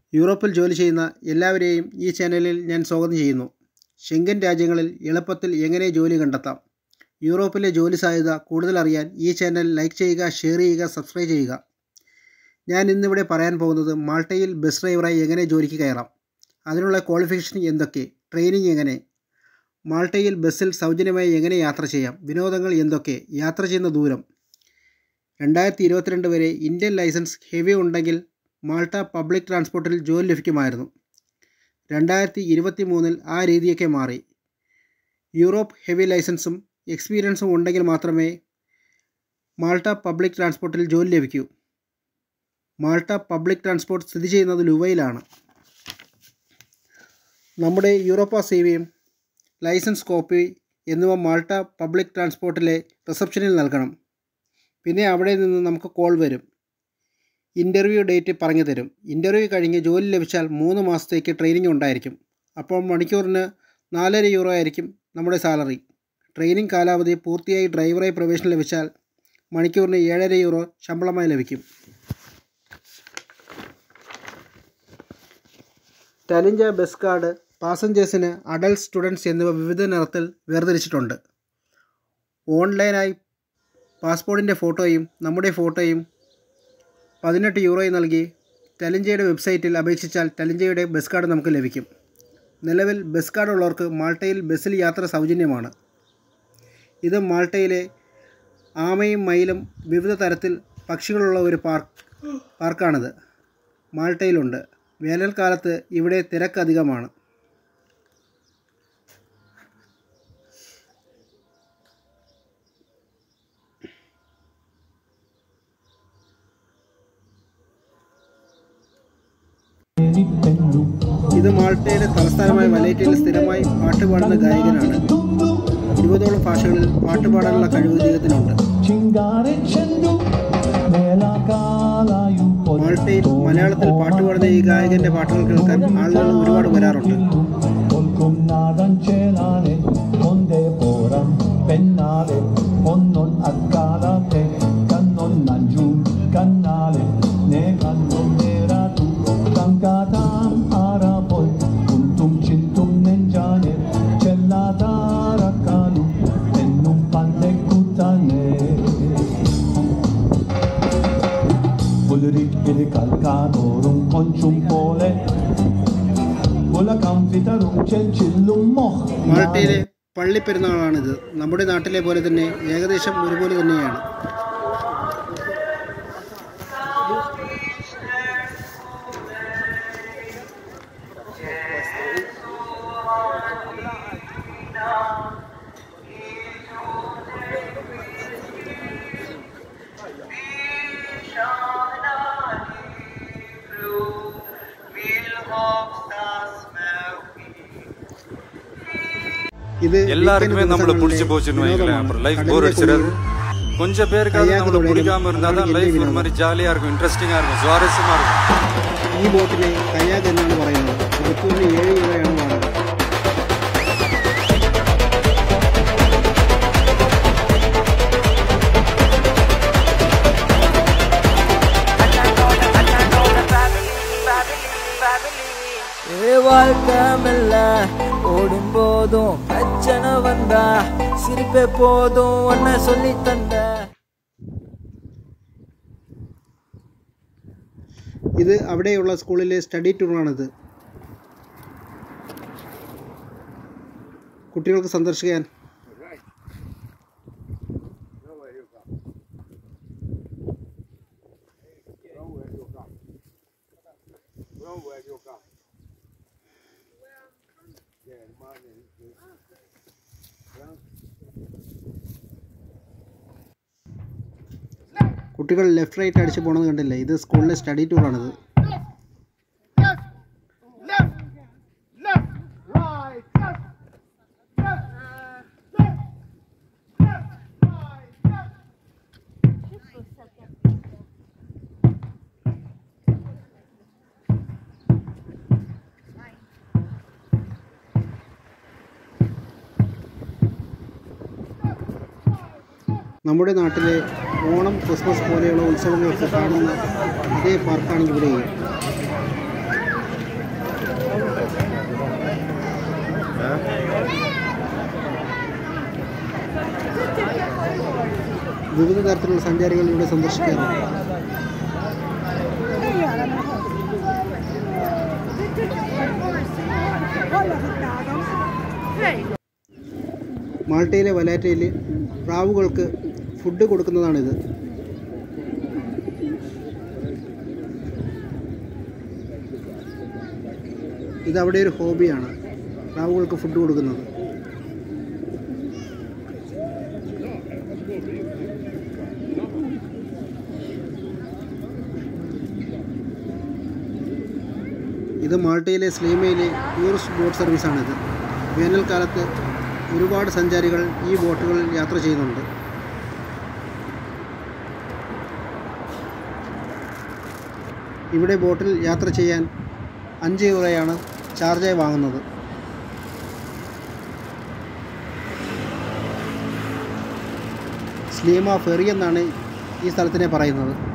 യൂറോപ്പിൽ ജോലി ചെയ്യുന്ന എല്ലാവരെയും ഈ ചാനലിൽ ഞാൻ സ്വാഗതം ചെയ്യുന്നു ഷെങ്കൻ രാജ്യങ്ങളിൽ എളുപ്പത്തിൽ എങ്ങനെ ജോലി കണ്ടെത്താം യൂറോപ്പിലെ ജോലി സാധ്യത കൂടുതൽ അറിയാൻ ഈ ചാനൽ ലൈക്ക് ചെയ്യുക ഷെയർ ചെയ്യുക സബ്സ്ക്രൈബ് ചെയ്യുക ഞാൻ ഇന്നിവിടെ പറയാൻ പോകുന്നത് മാൾട്ടയിൽ ബസ് ഡ്രൈവറായി എങ്ങനെ ജോലിക്ക് കയറാം അതിനുള്ള ക്വാളിഫിക്കേഷൻ എന്തൊക്കെ ട്രെയിനിങ് എങ്ങനെ മാൾട്ടയിൽ ബസ്സിൽ സൗജന്യമായി എങ്ങനെ യാത്ര ചെയ്യാം വിനോദങ്ങൾ എന്തൊക്കെ യാത്ര ചെയ്യുന്ന ദൂരം രണ്ടായിരത്തി ഇരുപത്തിരണ്ട് വരെ ഇന്ത്യൻ ലൈസൻസ് ഹെവി ഉണ്ടെങ്കിൽ മാൾട്ട പബ്ലിക് ട്രാൻസ്പോർട്ടിൽ ജോലി ലഭിക്കുമായിരുന്നു രണ്ടായിരത്തി ഇരുപത്തി മൂന്നിൽ ആ രീതിയൊക്കെ മാറി യൂറോപ്പ് ഹെവി ലൈസൻസും എക്സ്പീരിയൻസും ഉണ്ടെങ്കിൽ മാത്രമേ മാൾട്ട പബ്ലിക് ട്രാൻസ്പോർട്ടിൽ ജോലി ലഭിക്കൂ മാൾട്ട പബ്ലിക് ട്രാൻസ്പോർട്ട് സ്ഥിതി ചെയ്യുന്നത് ലുവയിലാണ് നമ്മുടെ യൂറോപ്പ സി വിയും ലൈസൻസ് കോപ്പി എന്നിവ മാൾട്ട പബ്ലിക് ട്രാൻസ്പോർട്ടിലെ റിസപ്ഷനിൽ നൽകണം പിന്നെ അവിടെ നിന്ന് നമുക്ക് കോൾ വരും ഇൻ്റർവ്യൂ ഡേറ്റ് പറഞ്ഞു തരും ഇൻ്റർവ്യൂ കഴിഞ്ഞ് ജോലി ലഭിച്ചാൽ മൂന്ന് മാസത്തേക്ക് ട്രെയിനിങ് ഉണ്ടായിരിക്കും അപ്പോൾ മണിക്കൂറിന് നാലര യൂറോ ആയിരിക്കും നമ്മുടെ സാലറി ട്രെയിനിങ് കാലാവധി പൂർത്തിയായി ഡ്രൈവറായി പ്രവേശനം ലഭിച്ചാൽ മണിക്കൂറിന് ഏഴര യൂറോ ശമ്പളമായി ലഭിക്കും ടലിഞ്ച ബസ് കാർഡ് പാസഞ്ചേഴ്സിന് അഡൽട്ട് സ്റ്റുഡൻസ് എന്നിവ വിവിധ നിറത്തിൽ വേർതിരിച്ചിട്ടുണ്ട് ഓൺലൈനായി പാസ്പോർട്ടിൻ്റെ ഫോട്ടോയും നമ്മുടെ ഫോട്ടോയും പതിനെട്ട് യൂറോയും നൽകി ടലിഞ്ചയുടെ വെബ്സൈറ്റിൽ അപേക്ഷിച്ചാൽ ടലിഞ്ചയുടെ ബസ് കാർഡ് നമുക്ക് ലഭിക്കും നിലവിൽ ബസ് കാർഡ് ഉള്ളവർക്ക് മാൾട്ടയിൽ ബസ്സിൽ യാത്ര സൗജന്യമാണ് ഇത് മാൾട്ടയിലെ ആമയും മയിലും വിവിധ തരത്തിൽ പക്ഷികളുള്ള ഒരു പാർക്ക് പാർക്കാണിത് മാൾട്ടയിലുണ്ട് വേനൽക്കാലത്ത് ഇവിടെ തിരക്ക് അധികമാണ് ഇത് മാൾട്ടയുടെ തലസ്ഥാനമായ വലൈറ്റയിൽ സ്ഥിരമായി പാട്ട് പാടുന്ന ഗായകനാണ് ഇരുപതോളം ഭാഷകളിൽ പാട്ട് പാടാനുള്ള കഴിവ് ഇദ്ദേഹത്തിനുണ്ട് മാൾട്ടയിൽ മലയാളത്തിൽ പാട്ട് പാടുന്ന ഈ ഗായകന്റെ പാട്ടുകൾ കേൾക്കാൻ ആളുകൾ ഒരുപാട് വരാറുണ്ട് Cannale, ne canno nera tu, tankatam arapol, kuntum cintum nenjane, cellata raccanu, ennum pante cutane. Bulrik il calcadorum concium pole, Vola confitarum cencillum moch. മാൾട്ടയിലെ പള്ളി പെരുന്നാളാണിത് നമ്മുടെ നാട്ടിലെ പോലെ തന്നെ ഏകദേശം ഒരുപോലെ തന്നെയാണ് ഇത് எல்லாருக்குமே weekend நம்மள ദിവസങ്ങളിലെ பிடிச்சி போச்சுன்னு வைங்களேன் വിനോദമാണ്. அப்புறம் லைஃப் കടലിലെ போர் அடிச்சிடாது കുളിയും, கொஞ்சம் பேருக்காவது கையாக்கு நம்மள தொடையிலும் பிடிக்காம இருந்தா தான் அவங்களுக்கு லைஃப் எந்த ஒரு மாதிரி வினோதம்? ஜாலியா இருக்கும் இன்ட்ரெஸ்டிங்கா இருக்கும் சுவாரஸ்யமா இருக்கும் ഈ ബോട്ടിനെ കയാഗ് എന്നാണ് പറയുന്നത് മണിക്കൂറിന് ഏഴ് രൂപയാണ് വാടക ஏ வாழ்க்கை மெல்ல ஓடும் போதும் பிரச்சனை வந்தா சிரிப்பே போதும் ஒன்ன சொல்லி தந்த ഇത് അവിടെയുള്ള സ്കൂളിലെ സ്റ്റഡി ടൂറാണിത് കുട്ടികൾക്ക് സന്ദർശിക്കാൻ കുട്ടികൾ ലെഫ്റ്റ് റൈറ്റ് അടിച്ച് പോണത് കണ്ടില്ലേ ഇത് സ്കൂളിലെ സ്റ്റഡി ടൂറാണിത് നമ്മുടെ നാട്ടിലെ ഓണം ക്രിസ്മസ് പോലെയുള്ള ഉത്സവങ്ങൾക്ക് കാണുന്ന അതേ പാർക്കാണ് ഇവിടെയും വിവിധ തരത്തിലുള്ള സഞ്ചാരികൾ ഇവിടെ സന്ദർശിക്കാറുണ്ട് മാൾട്ടയിലെ വലാറ്റയിൽ പ്രാവുകൾക്ക് ഫുഡ് കൊടുക്കുന്നതാണിത് ഇത് അവിടെ ഒരു ഹോബിയാണ് പ്രാവുകൾക്ക് ഫുഡ് കൊടുക്കുന്നത് ഇത് മാൾട്ടയിലെ സ്ലീമയിലെ ടൂറിസ്റ്റ് ബോട്ട് സർവീസാണിത് വേനൽക്കാലത്ത് ഒരുപാട് സഞ്ചാരികൾ ഈ ബോട്ടുകളിൽ യാത്ര ചെയ്യുന്നുണ്ട് ഇവിടെ ബോട്ടിൽ യാത്ര ചെയ്യാൻ അഞ്ച് യൂറോയാണ് ചാർജായി വാങ്ങുന്നത് സ്ലീമ ഫെറി എന്നാണ് ഈ സ്ഥലത്തിനെ പറയുന്നത്